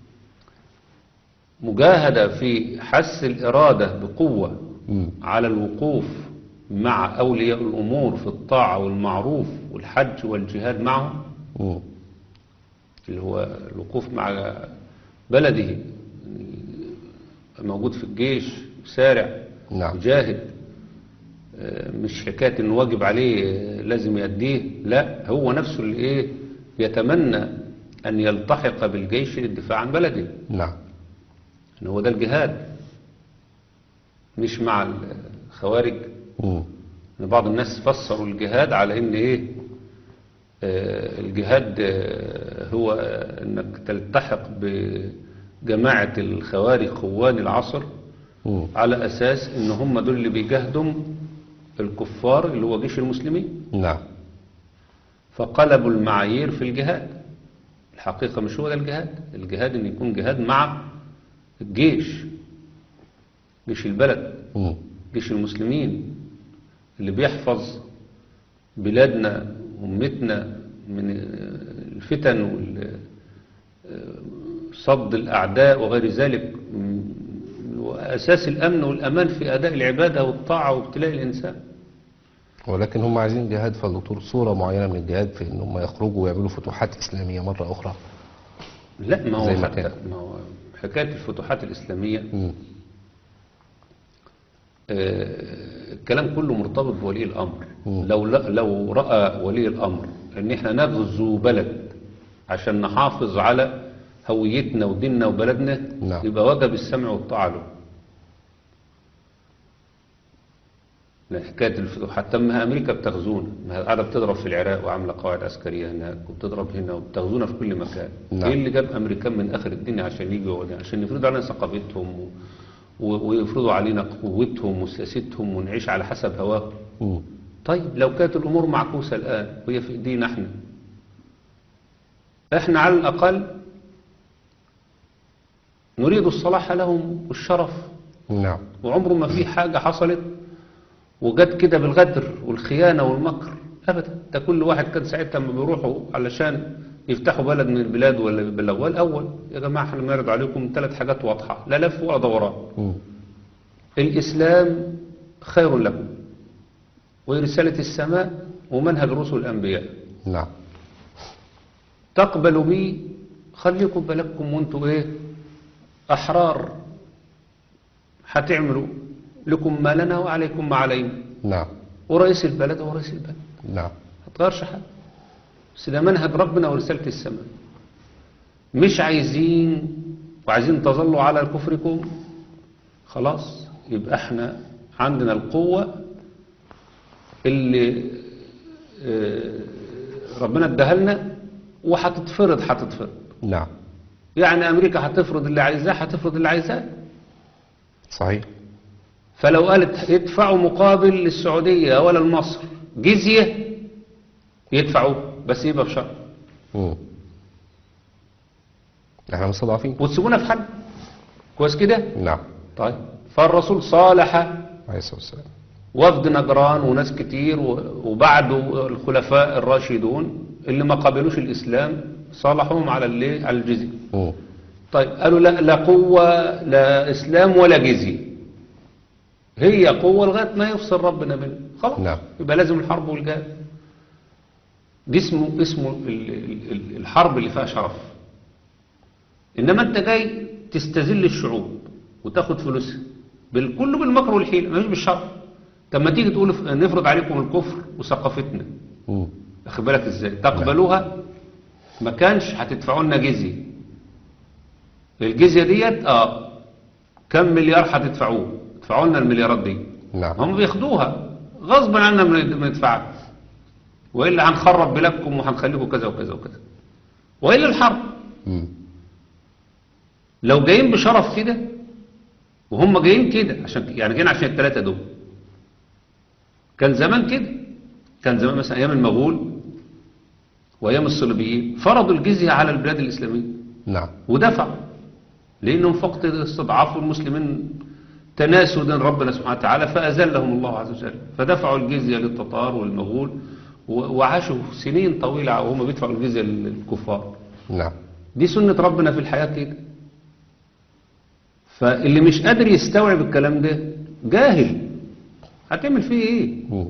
مجاهدة في حث الإرادة بقوة مم. على الوقوف مع أولياء الأمور في الطاعة والمعروف والحج والجهاد معهم مم. اللي هو الوقوف مع بلده موجود في الجيش سارع نعم. يجاهد آه، مش حكاية انه واجب عليه آه، لازم يأديه لا هو نفسه اللي ايه يتمنى ان يلتحق بالجيش للدفاع عن بلده نعم ان هو ده الجهاد مش مع الخوارج مم. ان بعض الناس فسروا الجهاد على ان ايه آه، الجهاد آه، هو آه، انك تلتحق بجماعة الخوارج خوان العصر مم. على اساس ان هم دول اللي بيجاهدوا الكفار اللي هو جيش المسلمين نعم فقلبوا المعايير في الجهاد الحقيقة مش هو ده الجهاد الجهاد ان يكون جهاد مع الجيش جيش البلد مم. جيش المسلمين اللي بيحفظ بلادنا وامتنا من الفتن وصد الأعداء وغير ذلك وأساس الأمن والأمان في أداء العبادة والطاعة وابتلاء الإنسان ولكن هم عايزين جهاد فالدكتور صورة معينة من الجهاد في ان هم يخرجوا ويعملوا فتوحات إسلامية مرة أخرى لا ما زي هو ما حتى كان. ما هو حكاية الفتوحات الإسلامية مم. آه، الكلام كله مرتبط بولي الأمر مم. لو لو رأى ولي الأمر إن إحنا نغزو بلد عشان نحافظ على هويتنا وديننا وبلدنا نعم. يبقى وجب السمع والطاعة له لا حكاية الفتوحات طب ما هي أمريكا بتغزونا ما هي قاعدة بتضرب في العراق وعاملة قواعد عسكرية هناك وبتضرب هنا وبتغزونا في كل مكان نعم. إيه اللي جاب أمريكان من آخر الدنيا عشان يجوا هنا؟ عشان يفرضوا علينا ثقافتهم و... و- ويفرضوا علينا قوتهم وسياستهم ونعيش على حسب هواهم مم. طيب لو كانت الأمور معكوسة الآن وهي في إيدينا إحنا إحنا على الأقل نريد الصلاح لهم والشرف نعم وعمره ما في حاجة حصلت وجت كده بالغدر والخيانة والمكر أبدا ده كل واحد كان ساعتها لما بيروحوا علشان يفتحوا بلد من البلاد ولا يبلغوها الأول يا جماعة احنا بنعرض عليكم ثلاث حاجات واضحة لا لف ولا دوران مم. الإسلام خير لكم ورسالة السماء ومنهج رسل الأنبياء نعم تقبلوا بي خليكم بالكم وانتوا ايه أحرار هتعملوا لكم ما لنا وعليكم ما علينا نعم ورئيس البلد هو رئيس البلد نعم ما تغيرش حاجة بس ده منهج ربنا ورسالة السماء مش عايزين وعايزين تظلوا على كفركم خلاص يبقى احنا عندنا القوة اللي آه، ربنا اداها لنا وهتتفرض هتتفرض نعم يعني امريكا هتفرض اللي عايزاه هتفرض اللي عايزاه صحيح فلو قالت يدفعوا مقابل للسعودية ولا لمصر جزية يدفعوا بس يبقى بشرط مم. احنا مستضعفين وتسيبونا في حل كويس كده نعم طيب فالرسول صالح عليه الصلاة والسلام وفد نجران وناس كتير و- وبعده الخلفاء الراشدون اللي ما قبلوش الإسلام صالحوهم على اللي على الجزية مم. طيب قالوا لا لا قوة لا إسلام ولا جزية هي قوة لغاية ما يفصل ربنا بينهم خلاص نعم. يبقى لازم الحرب والجهاد دي اسمه اسمه ال- ال- ال- الحرب اللي فيها شرف انما انت جاي تستذل الشعوب وتاخد فلوسها بالكل بالمكر والحيلة مش بالشرف طب ما تيجي تقول ف- نفرض عليكم الكفر وثقافتنا مم. واخد بالك ازاي تقبلوها ما كانش هتدفعوا لنا جزيه الجزيه ديت اه كم مليار هتدفعوه ادفعوا لنا المليارات دي نعم هم بياخدوها غصبا عنا من- بندفعها والا هنخرب بلادكم وهنخليكم كذا وكذا وكذا والا الحرب مم. لو جايين بشرف كده وهم جايين كده عشان يعني جايين عشان الثلاثه دول كان زمان كده كان زمان مثلا ايام المغول وايام الصليبيين فرضوا الجزيه على البلاد الاسلاميه نعم ودفعوا لانهم فقط استضعفوا المسلمين تناسوا دين ربنا سبحانه وتعالى فازلهم الله عز وجل فدفعوا الجزيه للتتار والمغول و- وعاشوا سنين طويله وهم بيدفعوا الجزيه للكفار نعم دي سنة ربنا في الحياة كده فاللي مش قادر يستوعب الكلام ده جاهل هتعمل فيه ايه مم.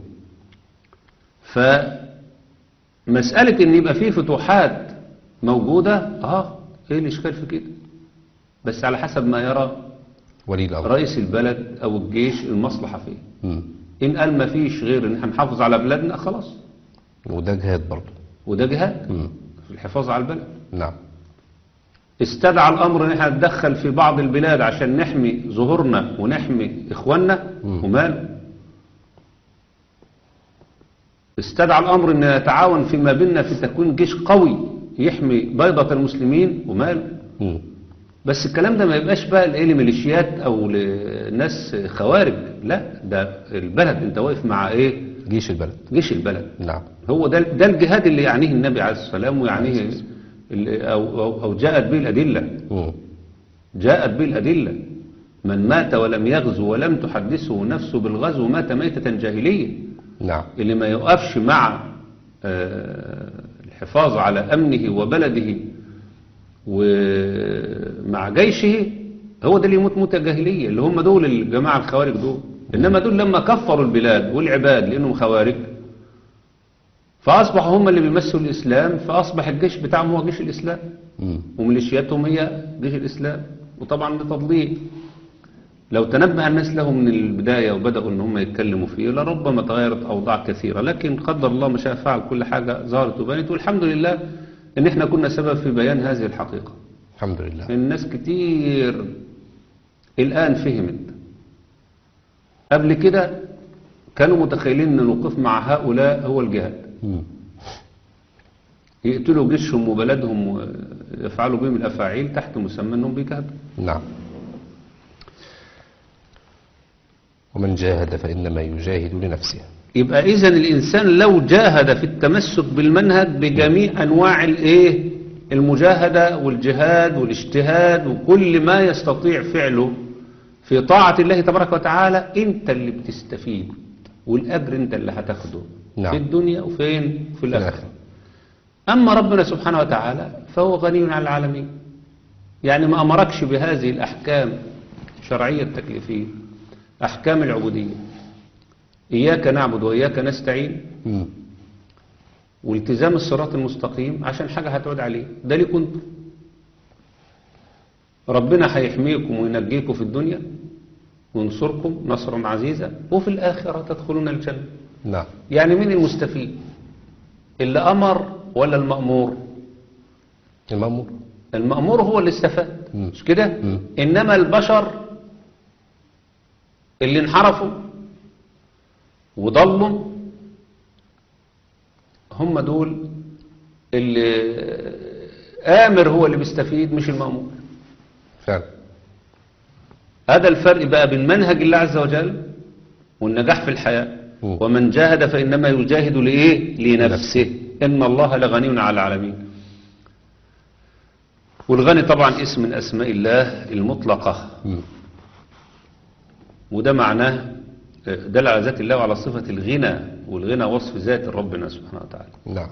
فمسألة ان يبقى فيه فتوحات موجودة اه ايه الاشكال في كده بس على حسب ما يرى ولي الأمر رئيس البلد او الجيش المصلحة فيه مم. ان قال ما فيش غير ان احنا نحافظ على بلادنا خلاص وده جهاد برضه وده جهاد مم. في الحفاظ على البلد نعم استدعى الأمر ان احنا نتدخل في بعض البلاد عشان نحمي ظهورنا ونحمي إخواننا مم. وماله استدعى الأمر ان نتعاون فيما بيننا في تكوين جيش قوي يحمي بيضة المسلمين وماله مم. بس الكلام ده ما يبقاش بقى لإيه لميليشيات أو لناس خوارج لا ده البلد انت واقف مع ايه جيش البلد جيش البلد نعم هو ده ده الجهاد اللي يعنيه النبي عليه الصلاة والسلام ويعنيه ال- أو, أو, أو جاءت به الأدلة مم. جاءت به الأدلة من مات ولم يغزو ولم تحدثه نفسه بالغزو مات ميتة جاهلية نعم اللي ما يقفش مع آه، الحفاظ على أمنه وبلده ومع جيشه هو ده اللي يموت موتة جاهلية اللي هم دول الجماعة الخوارج دول إنما دول لما كفروا البلاد والعباد لأنهم خوارج فأصبحوا هم اللي بيمثلوا الإسلام فأصبح الجيش بتاعهم هو جيش الإسلام مم. وميليشياتهم هي جيش الإسلام وطبعا ده تضليل لو تنبه الناس له من البداية وبدأوا ان هم يتكلموا فيه لربما تغيرت أوضاع كثيرة لكن قدر الله ما شاء فعل كل حاجة ظهرت وبانت والحمد لله ان احنا كنا سبب في بيان هذه الحقيقة الحمد لله الناس كتير الآن فهمت قبل كده كانوا متخيلين ان الوقوف مع هؤلاء هو الجهاد مم. يقتلوا جيشهم وبلدهم ويفعلوا بهم الأفاعيل تحت مسمى انهم بيجاهدوا نعم ومن جاهد فإنما يجاهد لنفسه يبقى اذا الانسان لو جاهد في التمسك بالمنهج بجميع انواع الايه المجاهده والجهاد والاجتهاد وكل ما يستطيع فعله في طاعه الله تبارك وتعالى انت اللي بتستفيد والاجر انت اللي هتاخده نعم. في الدنيا وفين في الاخره الآخرة. اما ربنا سبحانه وتعالى فهو غني عن العالمين يعني ما امركش بهذه الاحكام الشرعيه التكليفيه احكام العبوديه إياك نعبد وإياك نستعين مم. والتزام الصراط المستقيم عشان حاجة هتعود عليه ده ليه كنت ربنا هيحميكم وينجيكم في الدنيا وينصركم نصرا عزيزا وفي الآخرة تدخلون الجنة نعم يعني مين المستفيد اللي أمر ولا المأمور المأمور المأمور هو اللي استفاد مم. مش كده مم. إنما البشر اللي انحرفوا وضلوا هم دول اللي آمر هو اللي بيستفيد مش المأمور فعلا هذا الفرق بقى بين منهج الله عز وجل والنجاح في الحياة مم. ومن جاهد فإنما يجاهد لإيه لنفسه إن الله لغني على العالمين والغني طبعا اسم من أسماء الله المطلقة مم. وده معناه دل على ذات الله وعلى صفة الغنى والغنى وصف ذات ربنا سبحانه وتعالى نعم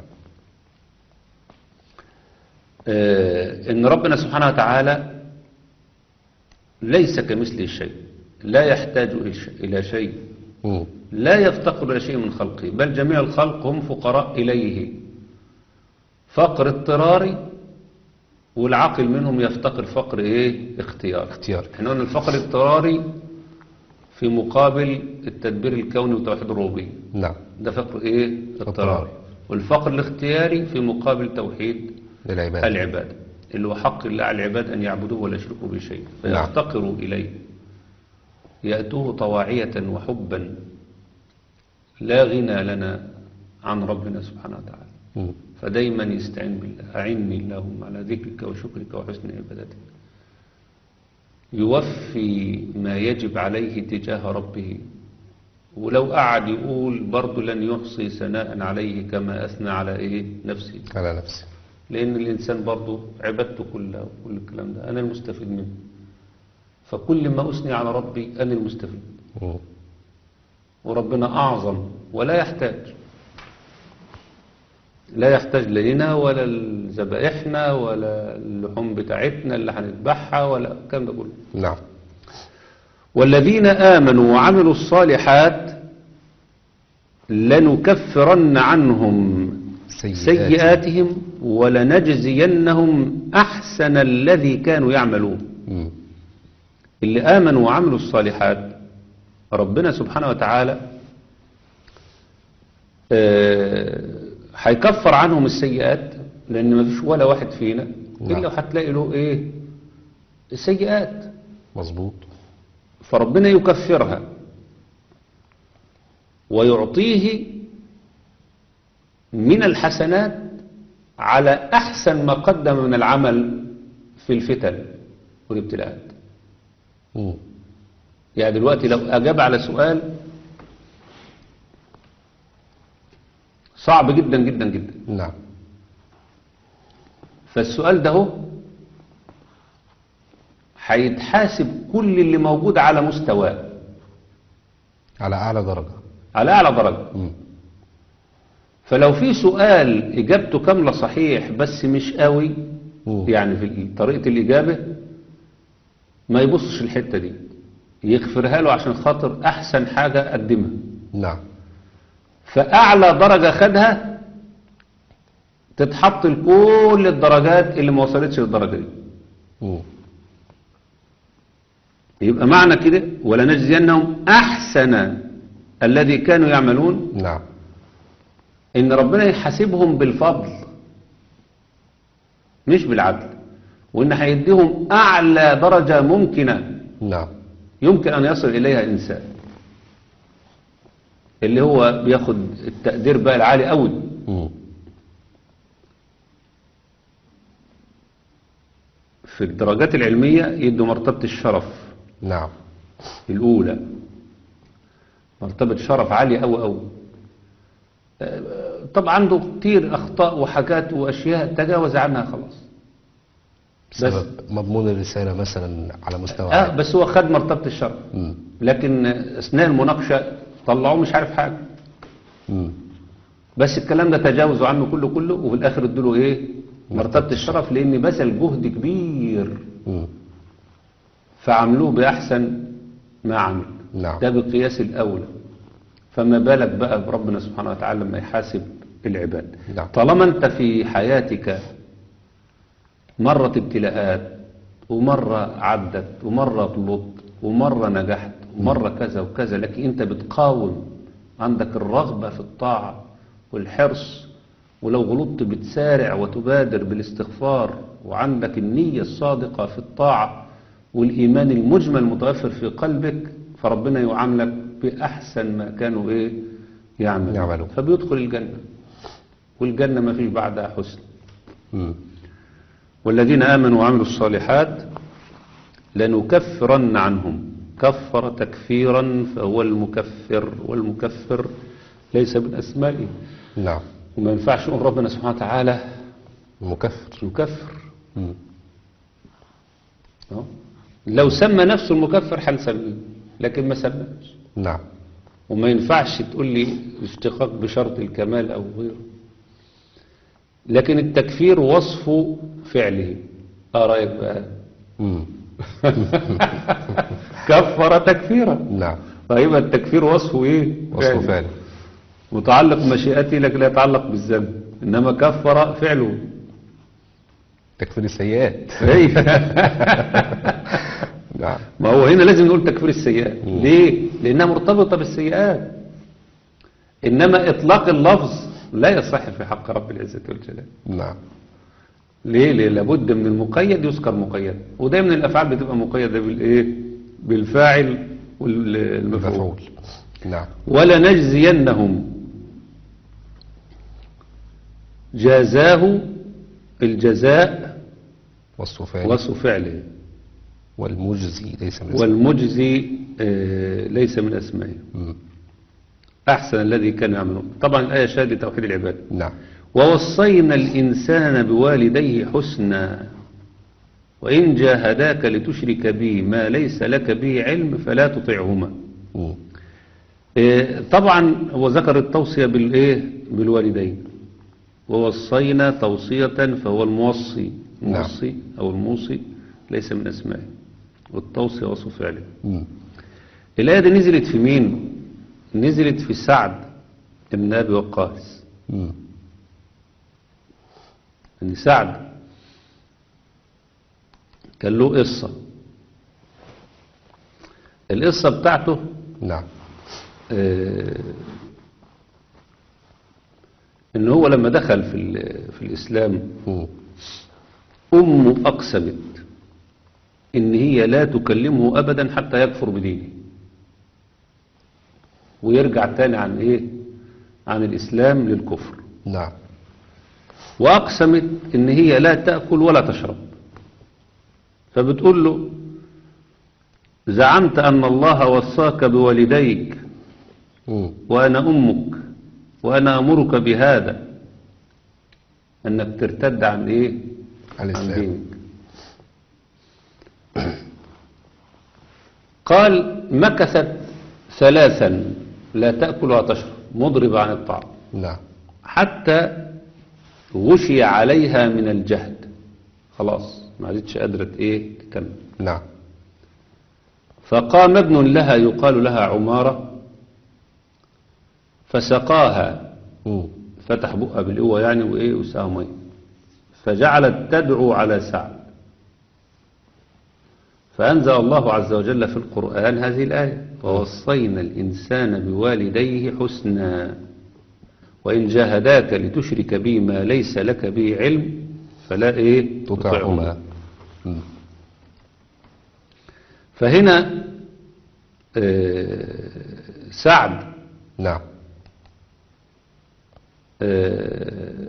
آه، إن ربنا سبحانه وتعالى ليس كمثله شيء لا يحتاج إلى شيء- إلى شيء مم. لا يفتقر إلى شيء من خلقه بل جميع الخلق هم فقراء إليه فقر اضطراري والعاقل منهم يفتقر فقر إيه اختيار اختيار احنا قلنا الفقر الاضطراري في مقابل التدبير الكوني وتوحيد الربوبية نعم ده فقر ايه اضطراري اضطراري. والفقر الاختياري في مقابل توحيد للعباد العبادة اللي هو حق الله على العباد أن يعبدوه ولا يشركوا به شيء نعم. فيفتقروا إليه يأتوه طواعية وحبا لا غنى لنا عن ربنا سبحانه وتعالى مم. فدايما يستعين بالله أعني اللهم على ذكرك وشكرك وحسن عبادتك يوفي ما يجب عليه تجاه ربه ولو قعد يقول برضه لن يحصي ثناء عليه كما أثنى على إيه نفسه على نفسي لأن الإنسان برضه عبادته كلها وكل الكلام ده أنا المستفيد منه فكل ما أثني على ربي أنا المستفيد مم. وربنا أعظم ولا يحتاج لا يحتاج لنا ولا لذبائحنا ولا اللحوم بتاعتنا اللي هنذبحها ولا الكلام ده كله نعم والذين آمنوا وعملوا الصالحات لنكفرن عنهم سيئات سيئاتهم ولنجزينهم أحسن الذي كانوا يعملون مم. اللي آمنوا وعملوا الصالحات ربنا سبحانه وتعالى آه، هيكفر عنهم السيئات لأن ما فيش ولا واحد فينا نعم. إلا وهتلاقي له إيه السيئات مظبوط فربنا يكفرها ويعطيه من الحسنات على أحسن ما قدم من العمل في الفتن والابتلاءات مم. يعني دلوقتي لو أجاب على سؤال صعب جدا جدا جدا نعم فالسؤال ده هو هيتحاسب كل اللي موجود على مستواه على أعلى درجة على أعلى درجة مم. فلو في سؤال إجابته كاملة صحيح بس مش قوي مم. يعني في طريقة الإجابة ما يبصش الحتة دي يغفرها له عشان خاطر أحسن حاجة قدمها نعم فأعلى درجة خدها تتحط لكل الدرجات اللي ما وصلتش للدرجة دي مم. يبقى معنى كده ولنجزينهم أحسن الذي كانوا يعملون نعم إن ربنا يحاسبهم بالفضل مش بالعدل وإن هيديهم أعلى درجة ممكنة نعم يمكن أن يصل إليها إنسان اللي هو بياخد التقدير بقى العالي قوي مم. في الدرجات العلمية يدوا مرتبة الشرف نعم الأولى مرتبة شرف عالية أوي أوي طبعا عنده كتير أخطاء وحاجات وأشياء تجاوز عنها خلاص بسبب مضمون الرسالة مثلا على مستوى آه عالي. بس هو خد مرتبة الشرف مم. لكن أثناء المناقشة طلعوه مش عارف حاجة مم. بس الكلام ده تجاوزوا عنه كله كله وفي الآخر ادوا له إيه مرتبة الشرف لأن بذل جهد كبير مم. فعملوه بأحسن ما عمل نعم. ده بقياس الأولى فما بالك بقى بربنا سبحانه وتعالى لما يحاسب العباد نعم. طالما أنت في حياتك مرة ابتلاءات ومرة عدت ومرة غلطت ومرة نجحت ومرة كذا وكذا لكن أنت بتقاوم عندك الرغبة في الطاعة والحرص ولو غلطت بتسارع وتبادر بالاستغفار وعندك النية الصادقة في الطاعة والإيمان المجمل متوفر في قلبك فربنا يعاملك بأحسن ما كانوا إيه يعملون يعملون. فبيدخل الجنة والجنة ما فيش بعدها حسن مم. والذين آمنوا وعملوا الصالحات لنكفرن عنهم كفر تكفيرا فهو المكفر والمكفر ليس من أسمائه نعم وما ينفعش نقول ربنا سبحانه وتعالى مكفر يكفر مم. أهو. لو سمى نفسه المكفر هنسميه لكن ما سماش نعم وما ينفعش تقول لي اشتقاق بشرط الكمال أو غيره لكن التكفير وصف فعله اه رأيك بقى مم. كفر تكفيرا نعم فيبقى التكفير وصفه ايه وصف فعل متعلق بمشيئته لكن لا يتعلق بالذنب انما كفر فعله تكفير السيئات أي. نعم ما هو هنا لازم نقول تكفير السيئات ليه لانها مرتبطه بالسيئات انما اطلاق اللفظ لا يصح في حق رب العزه والجلال نعم ليه ليه لابد من المقيد يذكر مقيد ودايما الافعال بتبقى مقيده بالايه بالفاعل والمفعول مفعول نعم ولنجزينهم جازاه الجزاء وصف فعل وصف فعله والمجزي ليس من اسمه. والمجزي آه، ليس من أسمائه مم. أحسن الذي كانوا يعملون طبعا الآية شاهدة توحيد العباد نعم ووصينا الإنسان بوالديه حسنا وإن جاهداك لتشرك بي ما ليس لك به علم فلا تطعهما مم. آه، طبعا هو ذكر التوصية بالإيه بالوالدين ووصينا توصية فهو الموصي نعم. الموصي أو الموصي ليس من أسمائه والتوصية وصف فعله مم. الآية دي نزلت في مين نزلت في سعد بن أبي وقاص مم. ان سعد كان له قصة القصة بتاعته نعم آه، ان هو لما دخل في, ال- في الاسلام مم. امه اقسمت ان هي لا تكلمه ابدا حتى يكفر بدينه ويرجع تاني عن ايه عن الاسلام للكفر نعم وأقسمت إن هي لا تأكل ولا تشرب فبتقول له زعمت أن الله وصاك بوالديك مم. وأنا أمك وأنا أمرك بهذا أنك ترتد عن إيه عن الإسلام دينك قال مكثت ثلاثا لا تأكل ولا تشرب مضربة عن الطعام نعم حتى غشي عليها من الجهد خلاص ما عادتش قادرة ايه تكمل نعم فقام ابن لها يقال لها عمارة فسقاها مم. فتح بقها بالقوة يعني وايه وسقاها ميه فجعلت تدعو على سعد فأنزل الله عز وجل في القرآن هذه الآية ووصينا الإنسان بوالديه حسنا وإن جاهداك لتشرك بي ما ليس لك به علم فلا إيه تطعهما مم. فهنا آه، سعد نعم آه،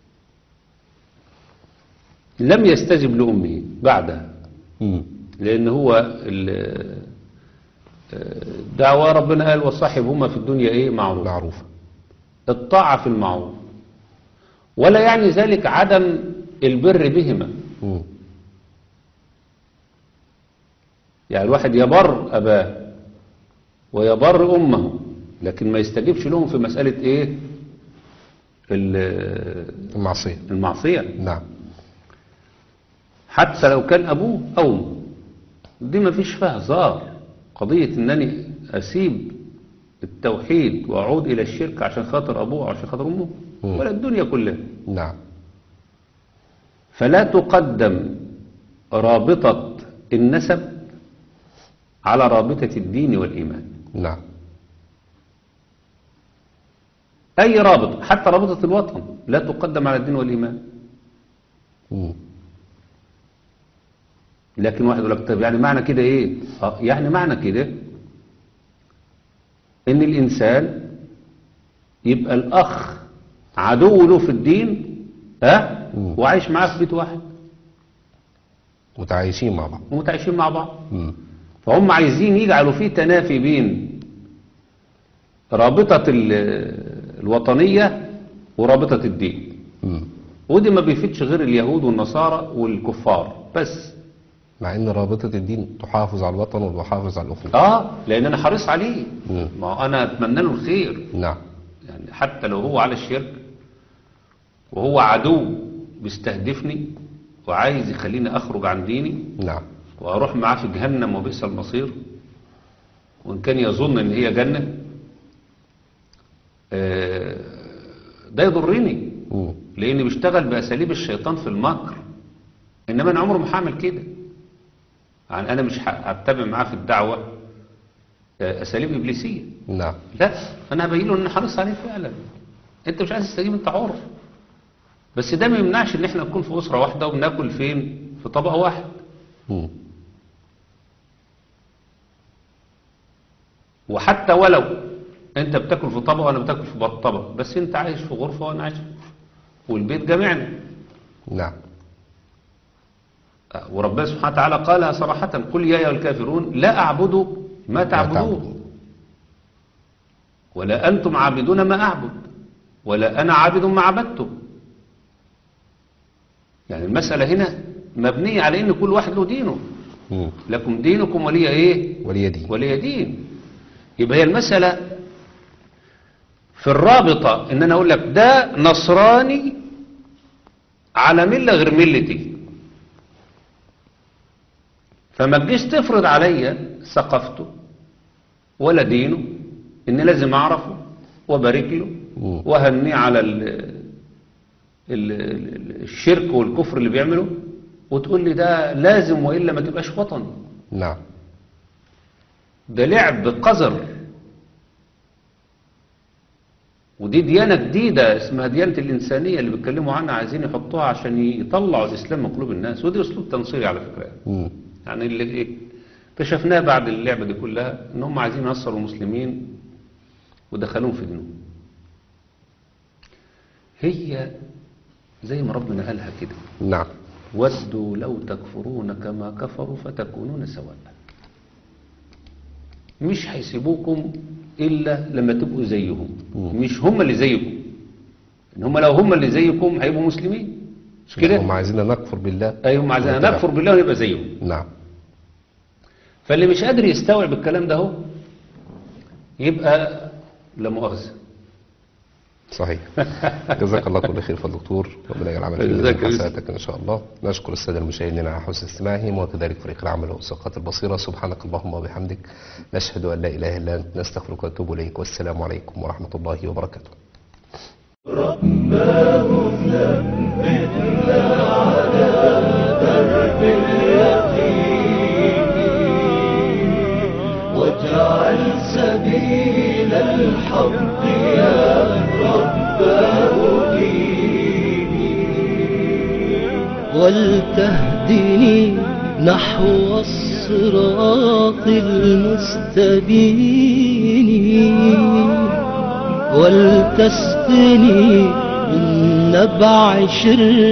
لم يستجب لأمه بعدها مم. لأن هو ال- آه، دعوة ربنا قال وصاحبهما في الدنيا إيه معروف معروفة الطاعة في المعروف ولا يعني ذلك عدم البر بهما مم. يعني الواحد يبر أباه ويبر أمه لكن ما يستجيبش لهم في مسألة إيه ال- المعصية المعصية نعم حتى لو كان أبوه أو أمه دي ما فيش فيها هزار قضية أنني أسيب التوحيد وأعود إلى الشرك عشان خاطر أبوه أو عشان خاطر أمه مم. ولا الدنيا كلها نعم فلا تقدم رابطة النسب على رابطة الدين والإيمان نعم أي رابط حتى رابطة الوطن لا تقدم على الدين والإيمان مم. لكن واحد يقول لك طب يعني معنى كده إيه آه يعني معنى كده إن الإنسان يبقى الأخ عدو له في الدين ها مم. وعايش معاه في بيت واحد متعايشين مع بعض ومتعايشين مع بعض مم. فهم عايزين يجعلوا فيه تنافي بين رابطة ال- الوطنية ورابطة الدين مم. ودي ما بيفيدش غير اليهود والنصارى والكفار بس مع ان رابطة الدين تحافظ على الوطن وتحافظ على الاخوة اه لان انا حريص عليه مم. ما هو انا اتمنى له الخير نعم يعني حتى لو هو على الشرك وهو عدو بيستهدفني وعايز يخليني اخرج عن ديني نعم واروح معاه في جهنم وبئس المصير وان كان يظن ان هي جنة آه، ده يضرني مم. لاني بشتغل باساليب الشيطان في المكر انما انا عمري ما هعمل كده يعني انا مش ه- هتبع معاه في الدعوة آه، اساليب ابليسية نعم لا انا هبين له ان أنا حريص عليه فعلا انت مش عايز تستجيب انت حر بس ده ما يمنعش ان احنا نكون في اسره واحده وبناكل فين في طبق واحد مم. وحتى ولو انت بتاكل في طبق وانا بتاكل في بط- طبق بس انت عايش في غرفه وانا عايش والبيت جامعنا نعم وربنا سبحانه وتعالى قالها صراحه قل يا ايها الكافرون لا اعبد ما تعبدون تعبدون. ولا انتم عابدون ما اعبد ولا انا عابد ما عبدتم يعني المساله هنا مبنيه على ان كل واحد له دينه مم. لكم دينكم ولي ايه ولي دين ولي دين يبقى هي المسألة في الرابطة ان انا اقول لك ده نصراني على ملة غير ملتي فما تجيش تفرض عليا ثقافته ولا دينه ان لازم اعرفه وبارك له مم. وهنيه على ال ال ال الشرك والكفر اللي بيعمله وتقول لي ده لازم والا ما تبقاش وطني نعم ده لعب قذر ودي ديانة جديدة اسمها ديانة الإنسانية اللي بيتكلموا عنها عايزين يحطوها عشان يطلعوا الإسلام من قلوب الناس ودي أسلوب تنصيري على فكرة مم. يعني اللي إيه اكتشفناه بعد اللعبة دي كلها إن هم عايزين ينصروا المسلمين ودخلوهم في دينهم هي زي ما ربنا قالها كده نعم ودوا لو تكفرون كما كفروا فتكونون سواء مش هيسيبوكم إلا لما تبقوا زيهم مش هم اللي زيكم إن هم لو هم اللي زيكم هيبقوا مسلمين مش هم كده عايزين نكفر بالله أي هم عايزين نكفر بالله ونبقى زيهم نعم فاللي مش قادر يستوعب الكلام ده هو يبقى لا مؤاخذة صحيح جزاك الله كل خير فضل دكتور ربنا يجعل عملك جزاك في الله. حسناتك ان شاء الله نشكر الساده المشاهدين على حسن استماعهم وكذلك فريق العمل والساقات البصيره سبحانك اللهم وبحمدك نشهد ان لا اله الا انت نستغفرك ونتوب اليك والسلام عليكم ورحمه الله وبركاته واجعل سبيل الحق يا رباه ديني ولتهدني نحو الصراط المستبين ولتسقني من نبع شر